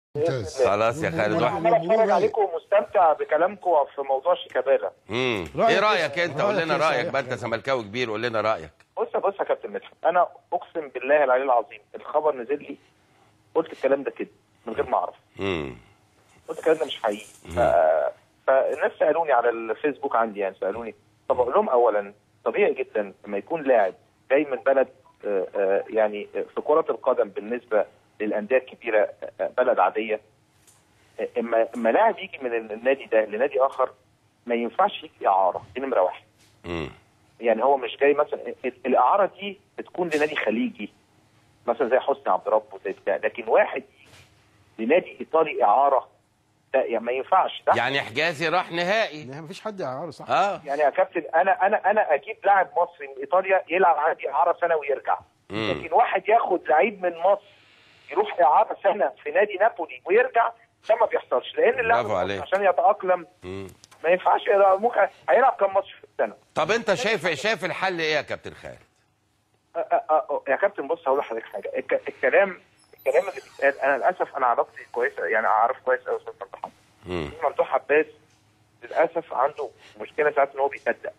ممتاز خلاص يا خالد وأنا واحد عمال اتفرج عليكم ومستمتع بكلامكم في موضوع شيكابالا امم رأيك ايه إيه؟ رايك انت قول رأيك لنا إيه رايك صحيح؟ بقى انت زملكاوي كبير قول لنا رايك بص بص يا كابتن مدحت انا اقسم بالله العلي العظيم الخبر نزل لي قلت الكلام ده كده من غير ما اعرف امم قلت الكلام ده مش حقيقي ف... فالناس سالوني على الفيسبوك عندي يعني سالوني طب اقول لهم اولا طبيعي جدا لما يكون لاعب جاي من بلد آه، آه، يعني في كره القدم بالنسبه للانديه الكبيره آه، بلد عاديه آه، اما اما لاعب يجي من النادي ده لنادي اخر ما ينفعش يجي اعاره دي نمره واحد امم يعني هو مش جاي مثلا ال- الاعاره دي بتكون لنادي خليجي مثلا زي حسني عبد رب وزي بتاع لكن واحد يجي لنادي ايطالي اعاره ده يعني ما ينفعش ده يعني حجازي راح نهائي ما فيش حد يعاره صح اه يعني يا كابتن انا انا انا اجيب لاعب مصري من ايطاليا يلعب عندي اعاره سنه ويرجع مم. لكن واحد ياخد لعيب من مصر يروح اعاره سنه في نادي نابولي ويرجع ده ما بيحصلش لان اللاعب برافو المصري عليك. عشان يتاقلم مم. ما ينفعش يلعب- ممكن هيلعب كام ماتش في السنه طب انت شايف شايف الحل ايه يا كابتن خالد أ- أ- أ- يا كابتن بص هقول لحضرتك حاجه الك- الكلام الكلام اللي بيتقال انا للاسف انا علاقتي كويسه يعني اعرف كويس قوي استاذ ممدوح عباس. امم أستاذ ممدوح عباس للاسف عنده مشكله ساعات ان هو بيصدق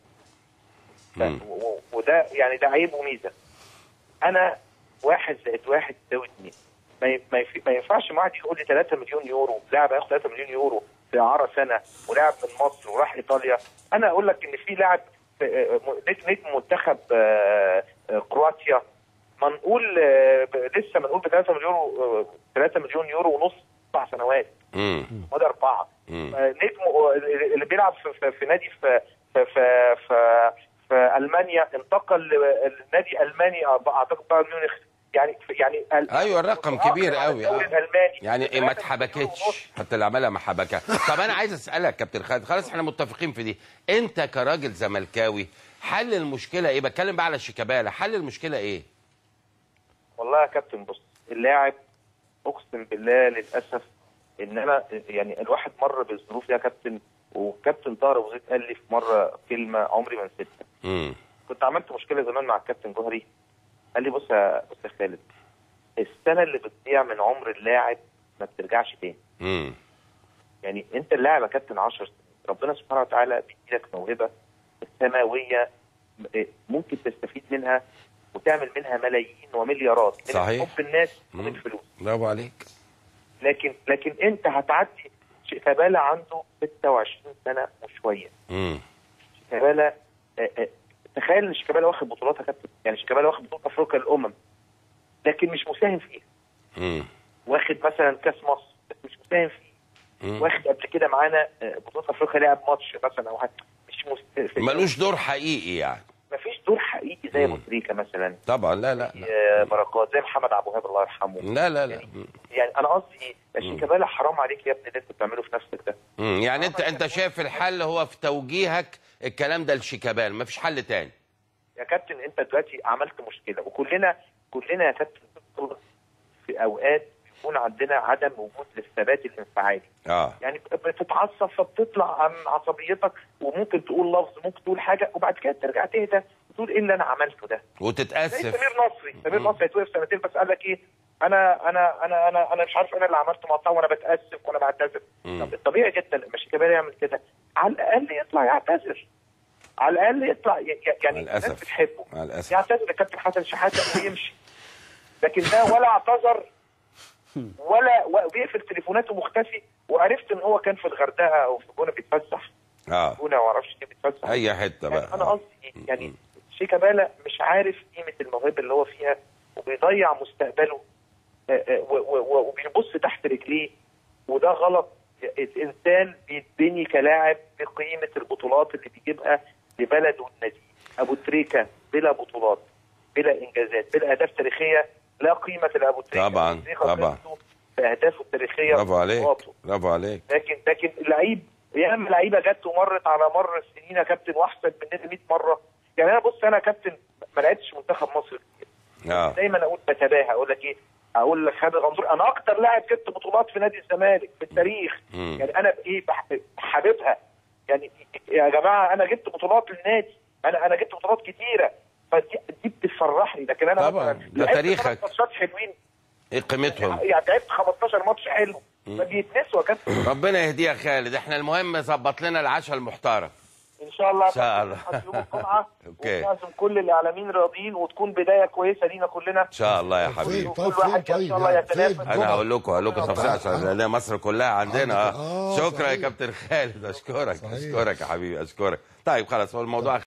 ف- مم. و- و- وده يعني ده عيب وميزه انا واحد زائد واحد يساوي اثنين ما ي- ما يف- ما ينفعش واحد يقول لي 3 مليون يورو لاعب هياخد 3 مليون يورو في اعاره سنه ولاعب من مصر وراح ايطاليا انا اقول لك ان في لاعب في- آه، م- نجم نجم منتخب آه، آه، كرواتيا ما نقول آه، ب- لسه ما نقول ب 3 مليون آه، 3 مليون يورو ونص اربع سنوات امم وده اربعه مم. آه، نجم آه، اللي بيلعب في, في, في نادي في في في, في, في المانيا انتقل لنادي الماني أعتقد اعتقد بايرن ميونخ يعني يعني ال- ايوه الرقم كبير على قوي الدوري آه. الالماني يعني إيه ما 3 مليون اتحبكتش ونص. حتى اللي عملها ما حبكها طب انا عايز اسالك كابتن خالد خلاص احنا متفقين في دي انت كراجل زملكاوي حل المشكله ايه بتكلم بقى على شيكابالا حل المشكله ايه والله يا كابتن بص اللاعب اقسم بالله للاسف ان انا يعني الواحد مر بالظروف دي يا كابتن وكابتن طاهر ابو زيد قال لي في مره كلمه عمري ما نسيتها امم كنت عملت مشكله زمان مع الكابتن جوهري قال لي بص يا بص يا خالد السنه اللي بتضيع من عمر اللاعب ما بترجعش تاني امم يعني انت اللاعب يا كابتن 10 سنين ربنا سبحانه وتعالى بيديلك موهبه سماويه م- ممكن تستفيد منها وتعمل منها ملايين ومليارات من صحيح. حب الناس ومن مم. فلوس برافو عليك لكن لكن انت هتعدي شيكابالا عنده 26 سنه وشويه امم شيكابالا آه، آه، تخيل ان شيكابالا واخد بطولات يا كابتن يعني شيكابالا واخد بطوله افريقيا للامم لكن مش مساهم فيها امم واخد مثلا كاس مصر بس مش مساهم فيه مم. واخد قبل كده معانا آه، بطوله افريقيا لعب ماتش مثلا او حاجه مش مست... ملوش دور حقيقي يعني مفيش دور حقيقي زي مم. ابو تريكه مثلا طبعا لا لا لا آه، بركات زي محمد عبد الوهاب الله يرحمه لا لا, لا. يعني انا قصدي ايه يا شيكابالا حرام عليك يا ابني اللي انت بتعمله في نفسك ده مم. يعني انت انت شايف الحل هو في توجيهك الكلام ده لشيكابالا مفيش حل تاني يا كابتن انت دلوقتي عملت مشكله وكلنا كلنا يا كابتن في اوقات بيكون عندنا عدم وجود للثبات الانفعالي اه يعني بتتعصب فبتطلع عن عصبيتك وممكن تقول لفظ ممكن تقول حاجه وبعد كده ترجع تهدى وتقول ايه اللي انا عملته ده زي وتتاسف سمير نصري سمير نصري هيتوقف سنتين بس قال لك ايه انا انا انا انا انا مش عارف انا اللي عملته مع الطاوله وانا بتاسف وانا بعتذر مم. طب طبيعي جدا لما شيكابالا يعمل كده على الاقل يطلع يعتذر على الاقل يطلع ي- ي- يعني مع الأسف. الناس بتحبه مع الاسف يعتذر لكابتن حسن شحاته ويمشي لكن ده ولا اعتذر ولا وبيقفل تليفوناته مختفي وعرفت ان هو كان في الغردقه او في جونه بيتفسح اه جونه ما اعرفش ايه بيتفسح اي حته يعني بقى انا قصدي إيه؟ يعني شيكابالا مش عارف قيمه الموهبه اللي هو فيها وبيضيع مستقبله آه، آه، و- و- و- وبيبص تحت رجليه وده غلط الانسان بيتبني كلاعب بقيمه البطولات اللي بيجيبها لبلده النادي ابو تريكه بلا بطولات بلا انجازات بلا اهداف تاريخيه لا قيمه لابو تريكه طبعاً، أبو تريكة طبعاً. قيمته في اهدافه التاريخيه برافو عليك وبطولاته. برافو عليك لكن لكن اللعيب ياما لعيبه جت ومرت على مر السنين يا كابتن واحسن مننا 100 مره يعني انا بص انا كابتن ما لعبتش منتخب مصر كتير اه دايما اقول بتباهى اقول لك ايه اقول لك خالد غندور انا اكتر لاعب جبت بطولات في نادي الزمالك في التاريخ مم. يعني انا ايه بح- حاببها يعني يا جماعه انا جبت بطولات للنادي انا انا جبت بطولات كتيره فدي دي بتفرحني لكن انا طبعاً. مثلا ده لعبت تاريخك. خمس ماتشات حلوين ايه قيمتهم يعني لعبت 15 ماتش حلو فبيتنسوا يا كابتن ربنا يهديه يا خالد احنا المهم ظبط لنا العشاء المحترم ان شاء الله إن شاء الله. نصحى يوم الجمعه أوكي. ونعزم كل الاعلاميين راضيين وتكون بدايه كويسه لينا كلنا ان شاء الله يا فين حبيبي طيب كل فين واحد إن طيب شاء الله يعني يتنافس. فين انا الجمعة؟ هقول لكم هقول لكم تفصيل عشان لان مصر كلها عندنا عندك- اه آه، شكرا يا صحيح. كابتن خالد اشكرك صحيح. اشكرك يا حبيبي اشكرك طيب خلاص هو الموضوع